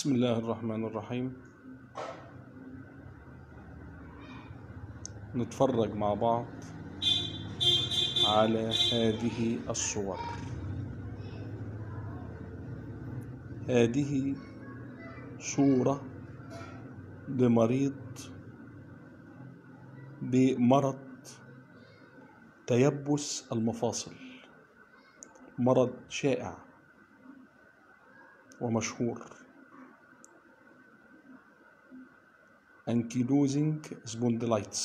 بسم الله الرحمن الرحيم نتفرج مع بعض على هذه الصور هذه صورة لمريض بمرض تيبس المفاصل مرض شائع ومشهور ankylosing spondylitis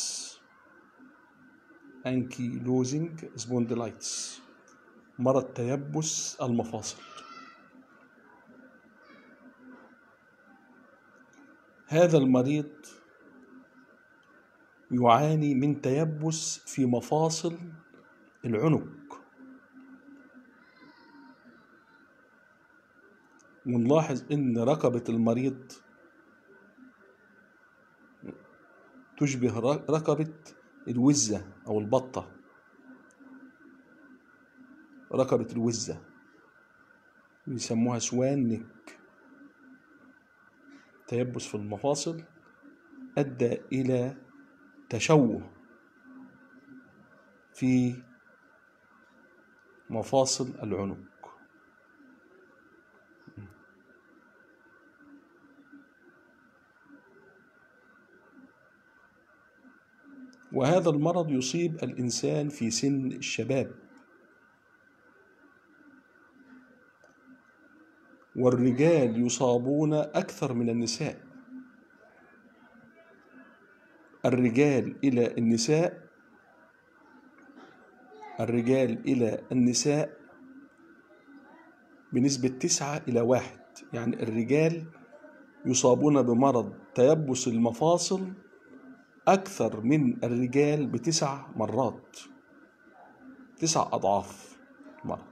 ankylosing spondylitis مرض تيبس المفاصل هذا المريض يعاني من تيبس في مفاصل العنق ونلاحظ ان رقبة المريض تشبه رقبة الوزة أو البطة رقبة الوزة بيسموها سوان نك تيبس في المفاصل أدى إلى تشوه في مفاصل العنق وهذا المرض يصيب الإنسان في سن الشباب والرجال يصابون أكثر من النساء الرجال إلى النساء الرجال إلى النساء بنسبة تسعة إلى واحد يعني الرجال يصابون بمرض تيبس المفاصل أكثر من الرجال بتسع مرات تسع أضعاف مرض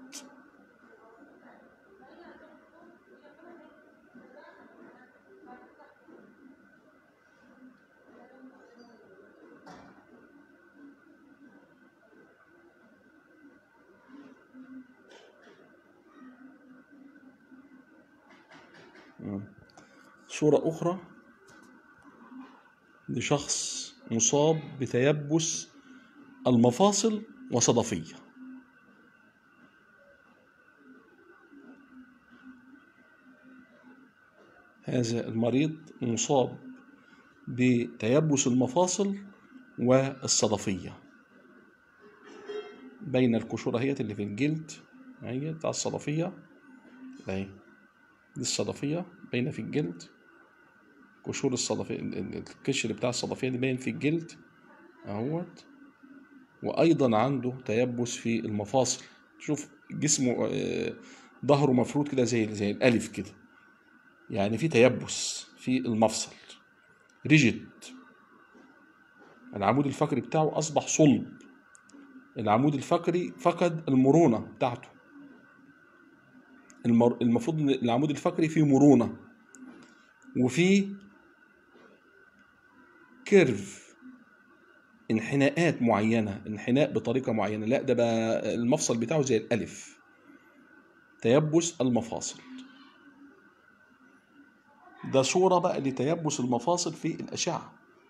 صورة أخرى لشخص مصاب بتيبس المفاصل وصدفية هذا المريض مصاب بتيبس المفاصل والصدفية بين القشورة هي اللي في الجلد هي بتاع الصدفية اهي دي الصدفية باينة في الجلد قشور الصدفية القشر بتاع الصدفية دي باين في الجلد اهوت وأيضا عنده تيبس في المفاصل شوف جسمه ظهره مفروض كده زي زي الألف كده يعني في تيبس في المفصل ريجيد العمود الفقري بتاعه أصبح صلب العمود الفقري فقد المرونة بتاعته المفروض ان العمود الفقري فيه مرونة وفيه كيرف انحناءات معينة انحناء بطريقة معينة لا ده بقى المفصل بتاعه زي الألف تيبس المفاصل ده صورة بقى لتيبس المفاصل في الأشعة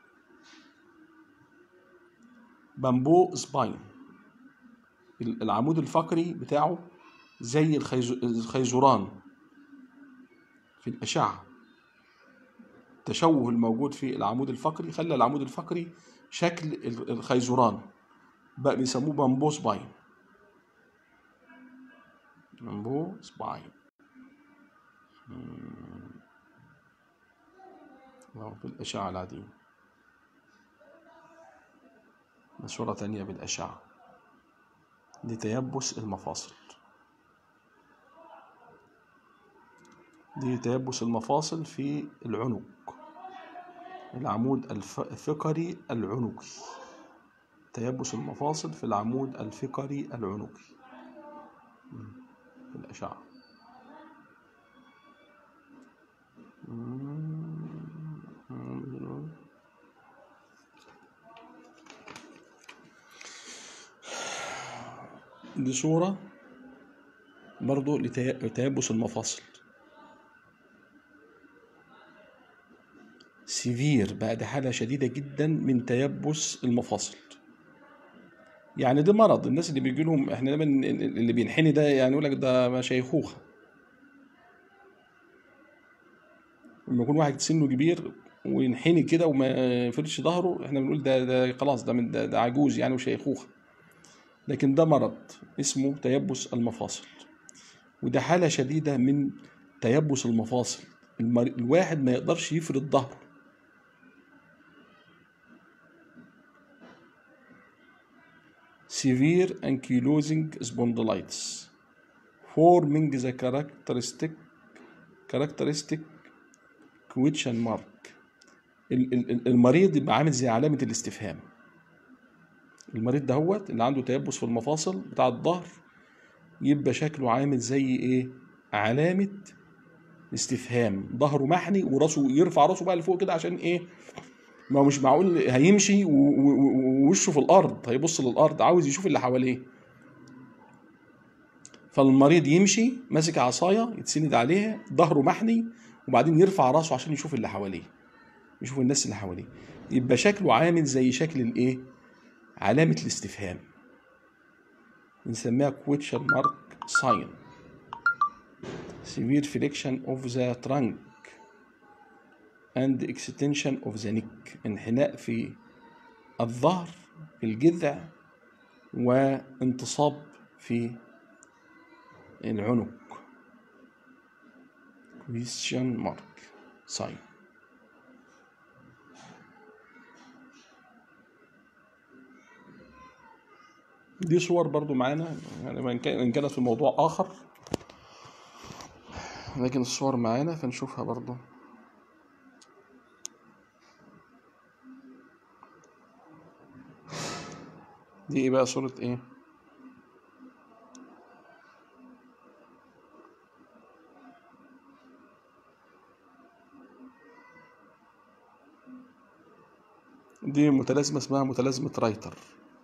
بامبو سباين العمود الفقري بتاعه زي الخيزران في الأشعة التشوه الموجود في العمود الفقري خلى العمود الفقري شكل الخيزران بقى بيسموه بامبو سباين بامبو سباين في الأشعة العادية صورة تانية بالأشعة لتيبس المفاصل دي تيبس المفاصل في العنق العمود الفقري العنقي تيبس المفاصل في العمود الفقري العنقي في الأشعة دي صورة برضو لتيبس المفاصل سيفير بعد حالة شديدة جدا من تيبس المفاصل يعني ده مرض الناس اللي بيجي لهم احنا دايما اللي بينحني ده يعني يقول لك ده شيخوخة لما يكون واحد سنه كبير وينحني كده وما يفردش ظهره احنا بنقول ده ده خلاص ده من ده, ده عجوز يعني وشيخوخة لكن ده مرض اسمه تيبس المفاصل وده حالة شديدة من تيبس المفاصل المر... الواحد ما يقدرش يفرد ظهره severe ankylosing spondylitis forming the characteristic characteristic question mark ال- ال- ال- المريض يبقى عامل زي علامة الاستفهام المريض دهوت اللي عنده تيبس في المفاصل بتاع الظهر يبقى شكله عامل زي ايه علامة استفهام ظهره محني وراسه يرفع راسه بقى لفوق كده عشان ايه ما هو مش معقول هيمشي و- و- و- ووشه في الارض هيبص للارض عاوز يشوف اللي حواليه فالمريض يمشي ماسك عصايه يتسند عليها ظهره محني وبعدين يرفع راسه عشان يشوف اللي حواليه يشوف الناس اللي حواليه يبقى شكله عامل زي شكل الايه علامه الاستفهام بنسميها question mark sign severe flexion of the trunk and extension of the neck انحناء في الظهر في الجذع وانتصاب في العنق question mark sign دي صور برضو معانا يعني وإن كان- إن كانت في موضوع آخر لكن الصور معانا فنشوفها برضو دي ايه بقى صورة ايه دي متلازمة اسمها متلازمة رايتر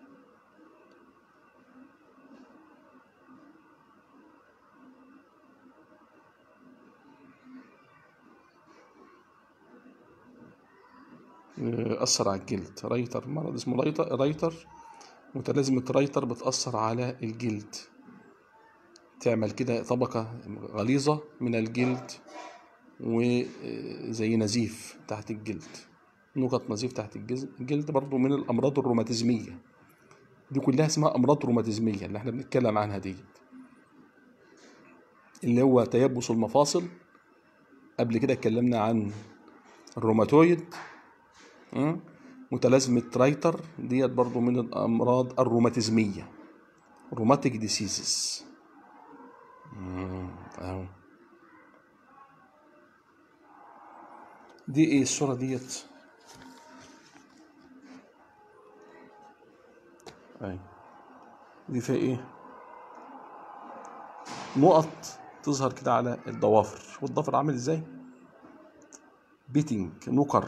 أثر على الجلد رايتر مرض اسمه رايتر رايتر متلازمة رايتر بتأثر على الجلد تعمل كده طبقة غليظة من الجلد وزي نزيف تحت الجلد نقط نزيف تحت الجلد الجلد برضو من الأمراض الروماتيزمية دي كلها اسمها أمراض روماتيزمية اللي احنا بنتكلم عنها دي اللي هو تيبس المفاصل قبل كده اتكلمنا عن الروماتويد م? متلازمة رايتر ديت برضو من الأمراض الروماتيزمية روماتيك ديسيزز أهو دي ايه الصورة ديت اي دي فيها ايه نقط تظهر كده على الضوافر والضفر عامل ازاي بيتنج نقر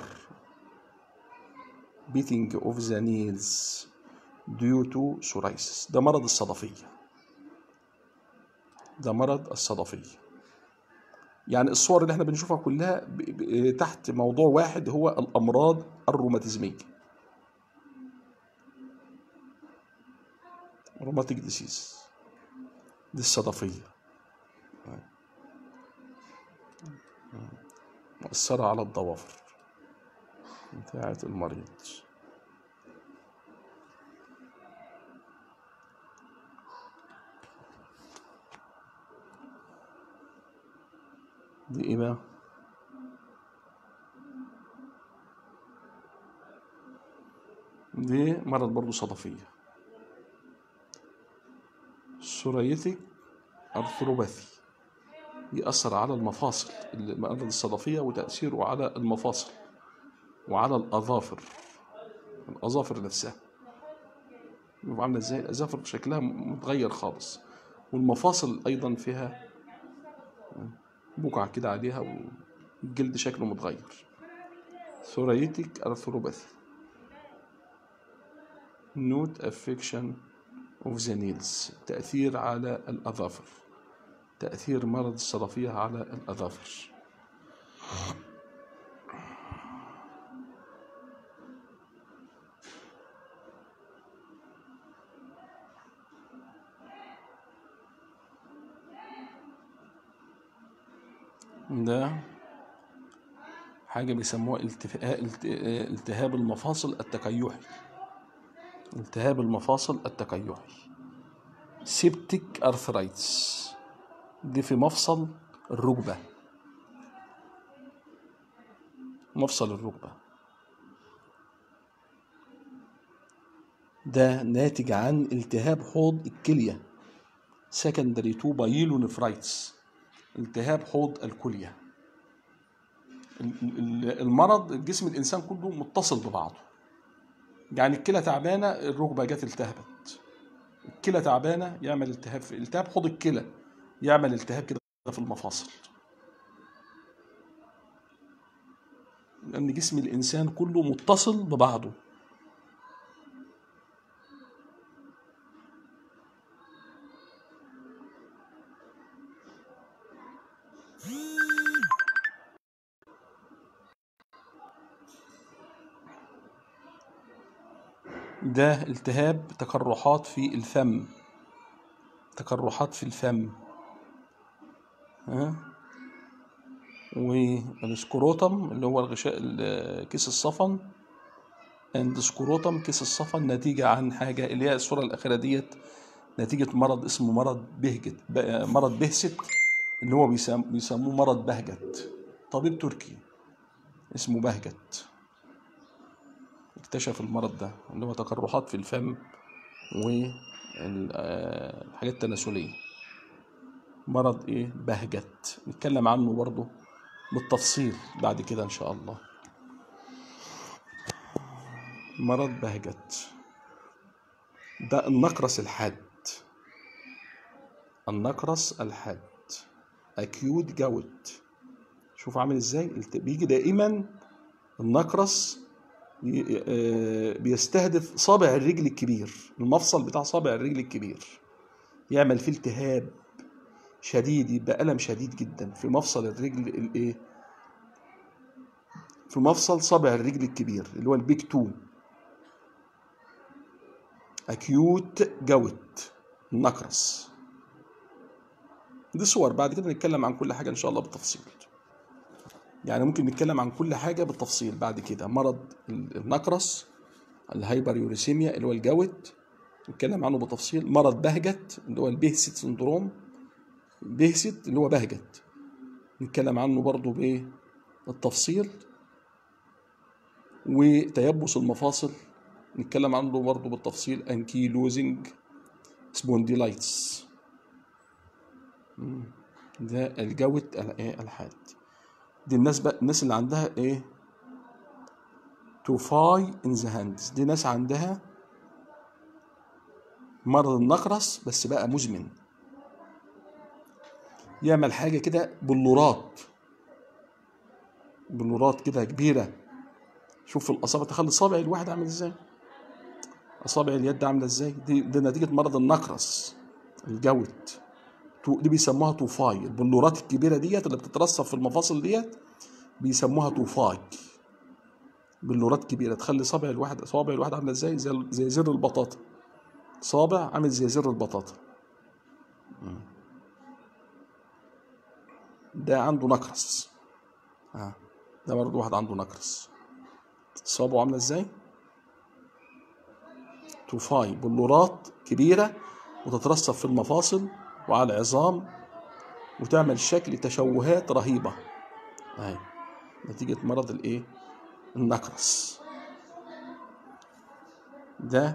beating of the nails due to psoriasis ده مرض الصدفية ده مرض الصدفية يعني الصور اللي احنا بنشوفها كلها ب... ب... تحت موضوع واحد هو الأمراض الروماتيزمية روماتيك ديسيز دي الصدفية مؤثرة على الضوافر بتاعة المريض دي ايه بقى دي مرض برضو صدفية سوريتك أرثروباثي يأثر على المفاصل المرض الصدفية وتأثيره على المفاصل وعلى الأظافر الأظافر نفسها شوف عاملة ازاي الأظافر شكلها متغير خالص والمفاصل أيضا فيها بقع كده عليها والجلد شكله متغير ثوريتك أرثروباثي نوت افكشن اوف ذا نيلز تأثير على الأظافر تأثير مرض الصدفية على الأظافر ده حاجة بيسموها التفا- الت- التهاب المفاصل التقيحي التهاب المفاصل التقيحي سيبتيك ارثرايتس دي في مفصل الركبة مفصل الركبة ده ناتج عن التهاب حوض الكلية secondary to pyelonephritis التهاب حوض الكلية ال- ال- المرض جسم الإنسان كله متصل ببعضه يعني الكلى تعبانة الركبة جت التهبت الكلى تعبانة يعمل التهاب في التهاب حوض الكلى يعمل التهاب كده في المفاصل لأن جسم الإنسان كله متصل ببعضه ده التهاب تقرحات في الفم تقرحات في الفم ها والسكروتم اللي هو الغشاء ال- كيس الصفن اند سكروتم كيس الصفن نتيجة عن حاجة اللي هي الصورة الأخيرة ديت نتيجة مرض اسمه مرض بهجت ب- مرض بهست اللي هو بيسم- بيسموه مرض بهجت طبيب تركي اسمه بهجت اكتشف المرض ده اللي هو تقرحات في الفم والحاجات التناسلية مرض ايه بهجت نتكلم عنه برضه بالتفصيل بعد كده ان شاء الله مرض بهجت ده النقرس الحاد النقرس الحاد اكيوت جوت شوف عامل ازاي الت- بيجي دائما النقرس ي- آه، بيستهدف صابع الرجل الكبير المفصل بتاع صابع الرجل الكبير يعمل فيه التهاب شديد يبقى ألم شديد جدا في مفصل الرجل الايه في مفصل صابع الرجل الكبير اللي هو البيك تو اكيوت جوت النقرس دي صور بعد كده نتكلم عن كل حاجة إن شاء الله بالتفصيل يعني ممكن نتكلم عن كل حاجة بالتفصيل بعد كده مرض النقرس الهايبر يوريسيميا اللي هو الجوت نتكلم عنه بالتفصيل مرض بهجت اللي هو البهست سندروم بهست اللي هو بهجت نتكلم عنه برضه بايه بالتفصيل وتيبس المفاصل نتكلم عنه برضه بالتفصيل انكيلوزنج سبونديلايتس مم. ده الجوت ال- إيه؟ الحاد دي الناس بقى الناس اللي عندها ايه توفاي ان ذا هاندز دي ناس عندها مرض النقرس بس بقى مزمن يعمل حاجه كده بلورات بلورات كده كبيره شوف الاصابع تخلي صابع الواحد عامل ازاي اصابع اليد عامله ازاي دي, دي نتيجه مرض النقرس الجوت تو- دي بيسموها توفاي البلورات الكبيره ديت اللي بتترسب في المفاصل ديت بيسموها توفاي بلورات كبيره تخلي صابع الواحد صابع الواحد عامله ازاي زي زي زر البطاطا صابع عامل زي زر البطاطا مم. ده عنده نقرس اه ده برضه واحد عنده نقرس صابعه عامله ازاي توفاي بلورات كبيره وتترسب في المفاصل وعلى العظام وتعمل شكل تشوهات رهيبه اهي نتيجه مرض الايه النقرس ده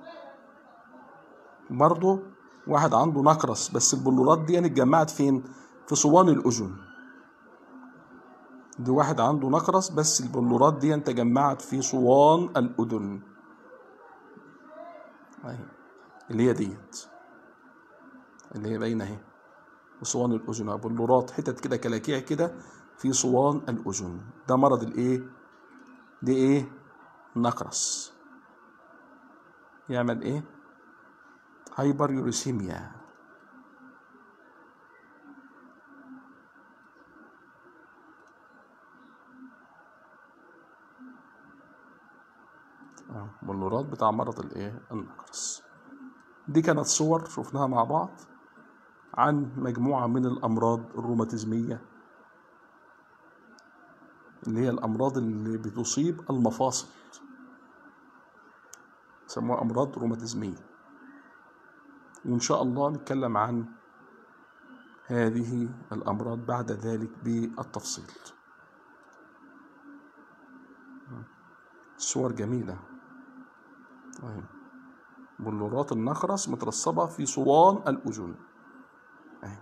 برضه واحد عنده نقرس بس البلورات دي اتجمعت فين في صوان الاذن دي واحد عنده نقرس بس البلورات دي تجمعت في صوان الاذن اهي اللي هي ديت اللي هي باينه اهي صوان الاذن بلورات حتت كده كلاكيع كده في صوان الاذن ده مرض الايه دي ايه نقرس يعمل ايه هايبر يوريسيميا آه، بلورات بتاع مرض الايه النقرس دي كانت صور شفناها مع بعض عن مجموعة من الأمراض الروماتيزمية اللي هي الأمراض اللي بتصيب المفاصل يسموها أمراض روماتيزمية وإن شاء الله نتكلم عن هذه الأمراض بعد ذلك بالتفصيل صور جميلة طيب بلورات النخرس مترسبة في صوان الأذن أهي.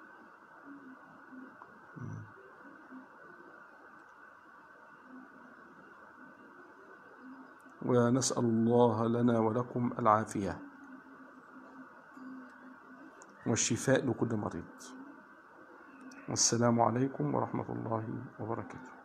ونسأل الله لنا ولكم العافية والشفاء لكل مريض والسلام عليكم ورحمة الله وبركاته